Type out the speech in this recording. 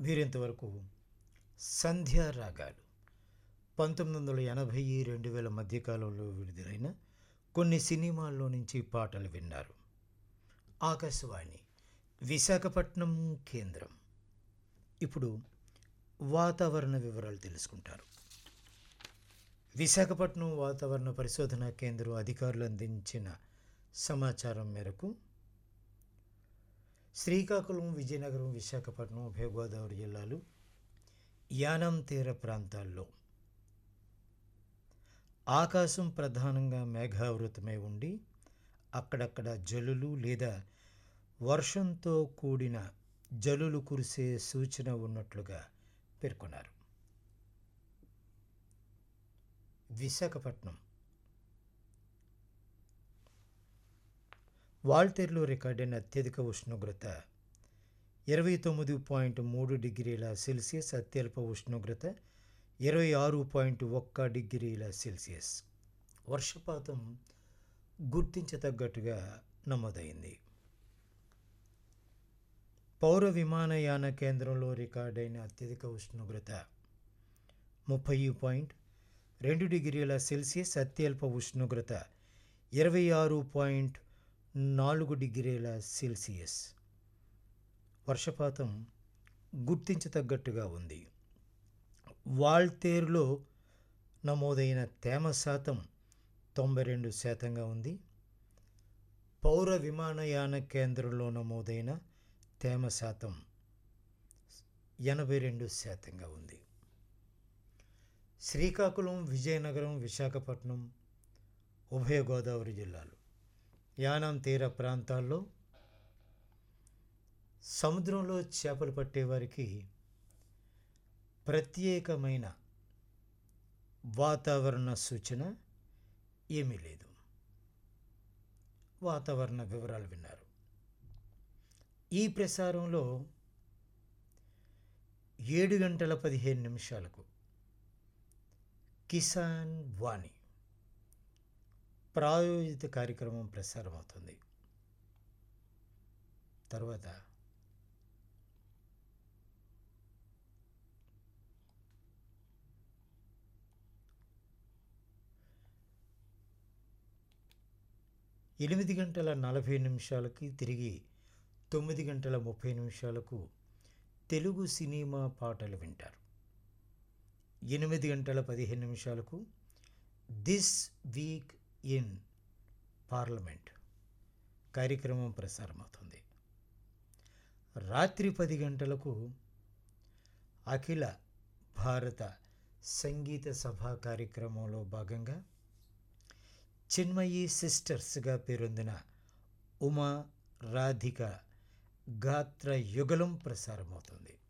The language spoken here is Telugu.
వీరింతవరకు సంధ్యా రాగాలు పంతొమ్మిది వందల ఎనభై రెండు వేల మధ్యకాలంలో విడుదలైన కొన్ని సినిమాల్లో నుంచి పాటలు విన్నారు ఆకాశవాణి విశాఖపట్నం కేంద్రం ఇప్పుడు వాతావరణ వివరాలు తెలుసుకుంటారు విశాఖపట్నం వాతావరణ పరిశోధనా కేంద్రం అధికారులు అందించిన సమాచారం మేరకు శ్రీకాకుళం విజయనగరం విశాఖపట్నం ఉభయ గోదావరి జిల్లాలు యానం తీర ప్రాంతాల్లో ఆకాశం ప్రధానంగా మేఘావృతమై ఉండి అక్కడక్కడ జల్లులు లేదా వర్షంతో కూడిన జల్లులు కురిసే సూచన ఉన్నట్లుగా పేర్కొన్నారు విశాఖపట్నం వాల్తేరులో రికార్డైన అత్యధిక ఉష్ణోగ్రత ఇరవై తొమ్మిది పాయింట్ మూడు డిగ్రీల సెల్సియస్ అత్యల్ప ఉష్ణోగ్రత ఇరవై ఆరు పాయింట్ ఒక్క డిగ్రీల సెల్సియస్ వర్షపాతం గుర్తించతగ్గట్టుగా నమోదైంది పౌర విమానయాన కేంద్రంలో రికార్డైన అత్యధిక ఉష్ణోగ్రత ముప్పై పాయింట్ రెండు డిగ్రీల సెల్సియస్ అత్యల్ప ఉష్ణోగ్రత ఇరవై ఆరు పాయింట్ నాలుగు డిగ్రీల సెల్సియస్ వర్షపాతం గుర్తించతగ్గట్టుగా ఉంది వాల్తేరులో నమోదైన తేమ శాతం తొంభై రెండు శాతంగా ఉంది పౌర విమానయాన కేంద్రంలో నమోదైన తేమ శాతం ఎనభై రెండు శాతంగా ఉంది శ్రీకాకుళం విజయనగరం విశాఖపట్నం ఉభయ గోదావరి జిల్లాలు యానాం తీర ప్రాంతాల్లో సముద్రంలో చేపలు పట్టేవారికి ప్రత్యేకమైన వాతావరణ సూచన ఏమీ లేదు వాతావరణ వివరాలు విన్నారు ఈ ప్రసారంలో ఏడు గంటల పదిహేను నిమిషాలకు కిసాన్ వాణి ప్రాయోజిత కార్యక్రమం ప్రసారం అవుతుంది తర్వాత ఎనిమిది గంటల నలభై నిమిషాలకి తిరిగి తొమ్మిది గంటల ముప్పై నిమిషాలకు తెలుగు సినిమా పాటలు వింటారు ఎనిమిది గంటల పదిహేను నిమిషాలకు దిస్ వీక్ ఇన్ పార్లమెంట్ కార్యక్రమం ప్రసారమవుతుంది రాత్రి పది గంటలకు అఖిల భారత సంగీత సభ కార్యక్రమంలో భాగంగా చిన్మయి సిస్టర్స్గా పేరొందిన ఉమా రాధిక గాత్ర యుగలం ప్రసారమవుతుంది